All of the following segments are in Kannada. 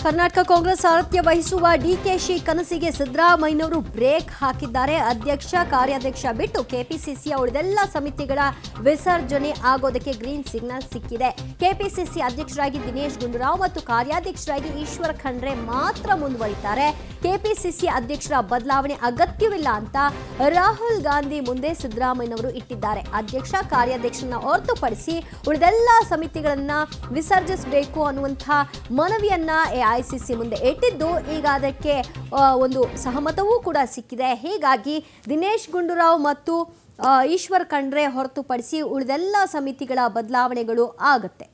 ಕರ್ನಾಟಕ ಕಾಂಗ್ರೆಸ್ ಸಾರಥ್ಯ ವಹಿಸುವ ಡಿಕೆಶಿ ಕನಸಿಗೆ ಸಿದ್ದರಾಮಯ್ಯನವರು ಬ್ರೇಕ್ ಹಾಕಿದ್ದಾರೆ ಅಧ್ಯಕ್ಷ ಕಾರ್ಯಾಧ್ಯಕ್ಷ ಬಿಟ್ಟು ಕೆಪಿಸಿಸಿಯ ಉಳಿದೆಲ್ಲ ಸಮಿತಿಗಳ ವಿಸರ್ಜನೆ ಆಗೋದಕ್ಕೆ ಗ್ರೀನ್ ಸಿಗ್ನಲ್ ಸಿಕ್ಕಿದೆ ಕೆಪಿಸಿಸಿ ಅಧ್ಯಕ್ಷರಾಗಿ ದಿನೇಶ್ ಗುಂಡೂರಾವ್ ಮತ್ತು ಕಾರ್ಯಾಧ್ಯಕ್ಷರಾಗಿ ಈಶ್ವರ ಖಂಡ್ರೆ ಮಾತ್ರ ಮುಂದುವರಿತಾರೆ ಕೆಪಿಸಿಸಿ ಅಧ್ಯಕ್ಷರ ಬದಲಾವಣೆ ಅಗತ್ಯವಿಲ್ಲ ಅಂತ ರಾಹುಲ್ ಗಾಂಧಿ ಮುಂದೆ ಸಿದ್ದರಾಮಯ್ಯನವರು ಇಟ್ಟಿದ್ದಾರೆ ಅಧ್ಯಕ್ಷ ಕಾರ್ಯಾಧ್ಯಕ್ಷರನ್ನ ಹೊರತುಪಡಿಸಿ ಉಳಿದೆಲ್ಲ ಸಮಿತಿಗಳನ್ನ ವಿಸರ್ಜಿಸಬೇಕು ಅನ್ನುವಂಥ ಮನವಿಯನ್ನ ಎಐಸಿಸಿ ಮುಂದೆ ಇಟ್ಟಿದ್ದು ಈಗ ಅದಕ್ಕೆ ಆ, ಒಂದು ಸಹಮತವೂ ಕೂಡ ಸಿಕ್ಕಿದೆ ಹೀಗಾಗಿ ದಿನೇಶ್ ಗುಂಡೂರಾವ್ ಮತ್ತು ಆ, ಈಶ್ವರ್ ಖಂಡ್ರೆ ಹೊರತುಪಡಿಸಿ ಉಳಿದೆಲ್ಲ ಸಮಿತಿಗಳ ಬದಲಾವಣೆಗಳು ಆಗುತ್ತೆ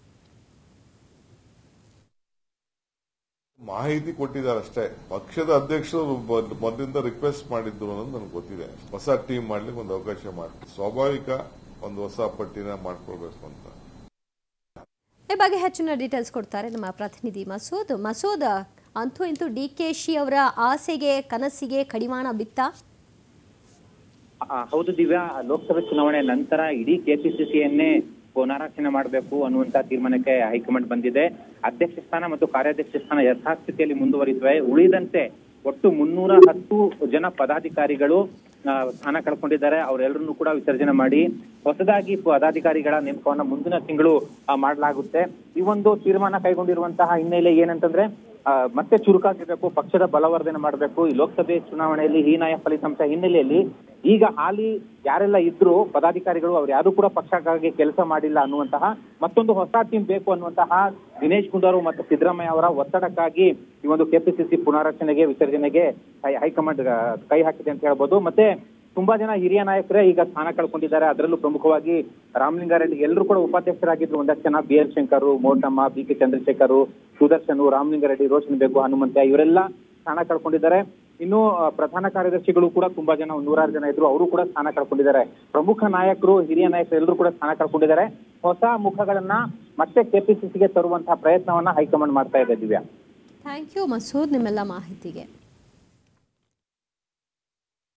ಮಾಹಿತಿ ಕೊಟ್ಟಿದ್ದಾರೆ ಅಷ್ಟೇ ಪಕ್ಷದ ಅಧ್ಯಕ್ಷರು ಮೊದ್- ಮೊದಲಿಂದ ರಿಕ್ವೆಸ್ಟ್ ಮಾಡಿದ್ರು ಅನ್ನೋದು ನನಗೆ ಗೊತ್ತಿದೆ ಹೊಸ ಟೀಮ್ ಮಾಡ್ಲಿಕ್ಕೆ ಒಂದು ಅವಕಾಶ ಮಾಡಿ ಸ್ವಾಭಾವಿಕ ಒಂದು ಹೊಸ ಪಟ್ಟಿನ ಮಾಡ್ಕೊಳ್ಬೇಕು ಅಂತ ಈ ಬಗ್ಗೆ ಹೆಚ್ಚಿನ ಡೀಟೇಲ್ಸ್ ಕೊಡ್ತಾರೆ ನಮ್ಮ ಪ್ರತಿನಿಧಿ ಮಸೂದ್ ಮಸೂದ್ ಅಂತೂ ಇಂತೂ ಡಿ ಕೆ ಶಿ ಅವರ ಆಸೆಗೆ ಕನಸಿಗೆ ಕಡಿವಾಣ ಬಿತ್ತ ಆ, ಹೌದು ದಿವ್ಯಾ ಲೋಕಸಭೆ ಚುನಾವಣೆ ನಂತರ ಇಡೀ ಕೆಪಿಸಿಸಿಯನ್ನೇ ಪುನರಾಚನೆ ಮಾಡಬೇಕು ಅನ್ನುವಂತ ತೀರ್ಮಾನಕ್ಕೆ ಹೈಕಮಾಂಡ್ ಬಂದಿದೆ ಅಧ್ಯಕ್ಷ ಸ್ಥಾನ ಮತ್ತು ಕಾರ್ಯಾಧ್ಯಕ್ಷ ಸ್ಥಾನ ಯಥಾಸ್ಥಿತಿಯಲ್ಲಿ ಮುಂದುವರಿದ್ವೆ ಉಳಿದಂತೆ ಒಟ್ಟು ಮುನ್ನೂರ ಹತ್ತು ಜನ ಪದಾಧಿಕಾರಿಗಳು ಆ, ಸ್ಥಾನ ಕಳ್ಕೊಂಡಿದ್ದಾರೆ ಅವರೆಲ್ಲರನ್ನೂ ಕೂಡ ವಿಸರ್ಜನೆ ಮಾಡಿ ಹೊಸದಾಗಿ ಪದಾಧಿಕಾರಿಗಳ ನೇಮಕವನ್ನ ಮುಂದಿನ ತಿಂಗಳು ಆ, ಮಾಡಲಾಗುತ್ತೆ ಈ ಒಂದು ತೀರ್ಮಾನ ಕೈಗೊಂಡಿರುವಂತಹ ಹಿನ್ನೆಲೆ ಏನಂತಂದ್ರೆ ಆ, ಮತ್ತೆ ಚುರುಕಾಗಿರ್ಬೇಕು ಪಕ್ಷದ ಬಲವರ್ಧನೆ ಮಾಡಬೇಕು ಈ ಲೋಕಸಭೆ ಚುನಾವಣೆಯಲ್ಲಿ ಹೀನಾಯ ಫಲಿತಾಂಶ ಹಿನ್ನೆಲೆಯಲ್ಲಿ ಈಗ ಹಾಲಿ ಯಾರೆಲ್ಲ ಇದ್ರು ಪದಾಧಿಕಾರಿಗಳು ಅವ್ರು ಯಾರು ಕೂಡ ಪಕ್ಷಕ್ಕಾಗಿ ಕೆಲಸ ಮಾಡಿಲ್ಲ ಅನ್ನುವಂತಹ ಮತ್ತೊಂದು ಹೊಸ ಟೀಮ್ ಬೇಕು ಅನ್ನುವಂತಹ ದಿನೇಶ್ ಗುಂಡೂರಾವ್ ಮತ್ತು ಸಿದ್ದರಾಮಯ್ಯ ಅವರ ಒತ್ತಡಕ್ಕಾಗಿ ಈ ಒಂದು ಕೆಪಿಸಿಸಿ ಪುನಾರಚನೆಗೆ ವಿಸರ್ಜನೆಗೆ ಹೈ- ಹೈಕಮಾಂಡ್ ಆ, ಕೈ ಹಾಕಿದೆ ಅಂತ ಹೇಳ್ಬೋದು ಮತ್ತೆ ತುಂಬಾ ಜನ ಹಿರಿಯ ನಾಯಕರೇ ಈಗ ಸ್ಥಾನ ಕಳ್ಕೊಂಡಿದ್ದಾರೆ ಅದರಲ್ಲೂ ಪ್ರಮುಖವಾಗಿ ರಾಮಲಿಂಗಾರೆಡ್ಡಿ ಎಲ್ಲರೂ ಕೂಡ ಉಪಾಧ್ಯಕ್ಷರಾಗಿದ್ರು ಒಂದಷ್ಟು ಜನ B L Shankar Motamma B K Chandrashekar Sudarshan Ramalinga Reddy Roshan Baig Hanumantha ಇವರೆಲ್ಲ ಸ್ಥಾನ ಕಳ್ಕೊಂಡಿದ್ದಾರೆ ಇನ್ನು ಆ, ಪ್ರಧಾನ ಕಾರ್ಯದರ್ಶಿಗಳು ಕೂಡ ತುಂಬಾ ಜನ ಒಂದ್ ನೂರಾರು ಜನ ಇದ್ರು ಅವರು ಕೂಡ ಸ್ಥಾನ ಕಳ್ಕೊಂಡಿದ್ದಾರೆ ಪ್ರಮುಖ ನಾಯಕರು ಹಿರಿಯ ನಾಯಕರು ಎಲ್ಲರೂ ಕೂಡ ಸ್ಥಾನ ಕಳ್ಕೊಂಡಿದ್ದಾರೆ ಹೊಸ ಮುಖಗಳನ್ನ ಮತ್ತೆ ಕೆಪಿಸಿಸಿಗೆ ತರುವಂತಹ ಪ್ರಯತ್ನವನ್ನ ಹೈಕಮಾಂಡ್ ಮಾಡ್ತಾ ಇದೆ ದಿವ್ಯಾ ಥ್ಯಾಂಕ್ ಯು ಮಸೂದ್ ನಿಮ್ಮೆಲ್ಲ ಮಾಹಿತಿಗೆ